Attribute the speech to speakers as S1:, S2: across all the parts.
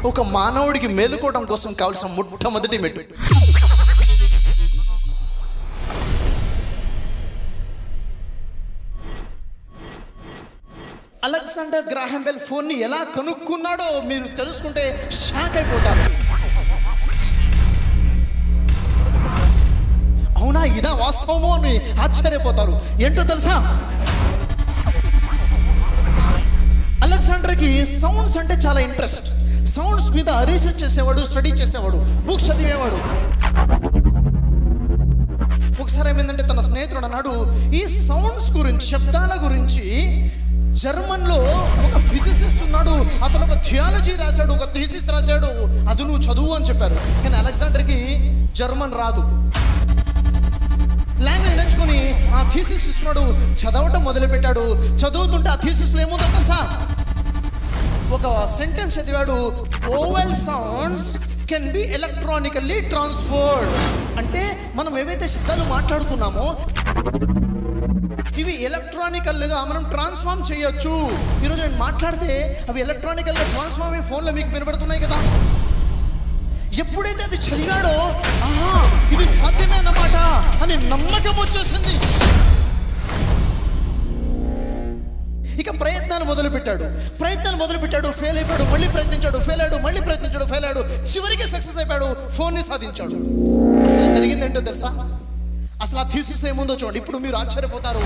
S1: ఒక మానవుడికి మేలుకోవడం కోసం కావాల్సిన మొట్టమొదటి మెట్టు అలెగ్జాండర్ గ్రాహం బెల్ ఫోన్ని ఎలా కనుక్కున్నాడో మీరు తెలుసుకుంటే షాక్ అయిపోతారు అవునా ఇదా వాస్తవమో అని ఆశ్చర్యపోతారు ఏంటో తెలుసా అలెగ్జాండర్కి సౌండ్స్ అంటే చాలా ఇంట్రెస్ట్ సౌండ్స్ మీద రీసెర్చ్ చేసేవాడు స్టడీ చేసేవాడు బుక్స్ చదివేవాడు ఒకసారి ఏమైందంటే తన స్నేహితుడు అన్నాడు ఈ సౌండ్స్ గురించి శబ్దాల గురించి జర్మన్లో ఒక ఫిజిసిస్ట్ ఉన్నాడు అతను ఒక థియాలజీ రాశాడు ఒక థీసిస్ రాశాడు అది నువ్వు చదువు అని చెప్పారు కానీ అలెగ్జాండర్కి జర్మన్ రాదు లాంగ్వేజ్ నేర్చుకుని ఆ థీసిస్ ఇస్తున్నాడు చదవటం మొదలుపెట్టాడు చదువుతుంటే ఆ థీసిస్లో ఏముందో తెలుసా ఒక సెంటెన్స్ చదివాడు vowel sounds can be electronically transferred అంటే మనం ఏవైతే శబ్దాలు మాట్లాడుతున్నామో ఇవి ఎలక్ట్రానికల్గా మనం ట్రాన్స్ఫార్మ్ చేయొచ్చు ఈరోజు నేను మాట్లాడితే అవి ఎలక్ట్రానికల్గా ట్రాన్స్ఫార్మ్ అయ్యే ఫోన్లో మీకు వినబడుతున్నాయి కదా ఎప్పుడైతే అది చదివాడో ఆహా ఇది సాధ్యమే అన్నమాట అని నమ్మకం వచ్చేసింది ఇక ప్రయత్నాలు మొదలుపెట్టాడు ప్రయత్నాలు మొదలుపెట్టాడు ఫెయిల్ అయిపోయాడు మళ్ళీ ప్రయత్నించాడు ఫెయిల్ అయ్యాడు మళ్ళీ ప్రయత్నించాడు ఫెయిల్ అయ్యాడు చివరికి సక్సెస్ అయిపోయాడు ఫోన్ని సాధించాడు అసలు జరిగిందేంటో తెలుసా అసలు ఆ థీసిస్ ఏముందో చూడండి ఇప్పుడు మీరు ఆశ్చర్యపోతారు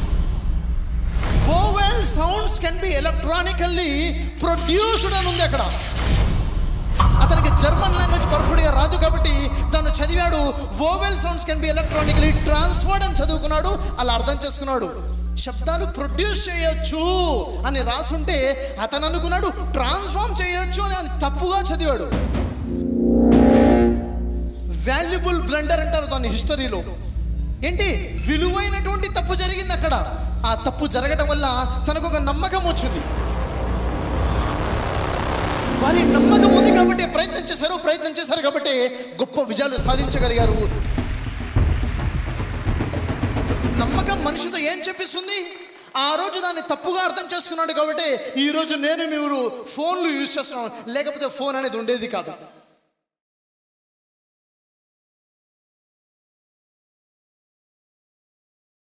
S1: vowel sounds can be electronically produced అని ఉంది అక్కడ అతనికి జర్మన్ లాంగ్వేజ్ పర్ఫెక్ట్గా రాదు కాబట్టి తను చదివాడు vowel sounds can be electronically transferred అని చదువుకున్నాడు అలా అర్థం చేసుకున్నాడు శబ్దాలు ప్రొడ్యూస్ చేయొచ్చు అని రాసుంటే అతను అనుకున్నాడు ట్రాన్స్ఫార్మ్ చేయొచ్చు అని ఆయన తప్పుగా చదివాడు వాల్యుబుల్ బ్లండర్ అంటారు దాన్ని హిస్టరీలో ఏంటి విలువైనటువంటి తప్పు జరిగింది అక్కడ ఆ తప్పు జరగడం వల్ల తనకు ఒక నమ్మకం వచ్చింది వారి నమ్మకం ఉంది కాబట్టి ప్రయత్నం చేశారు ప్రయత్నం చేశారు కాబట్టి గొప్ప విజయాలు సాధించగలిగారు నమ్మకం మనిషితో ఏం చెప్పిస్తుంది ఆ రోజు దాన్ని తప్పుగా అర్థం చేసుకున్నాడు కాబట్టి ఈ రోజు నేను మీరు ఫోన్లు యూజ్ చేస్తున్నాం లేకపోతే ఫోన్ అనేది ఉండేది కాదు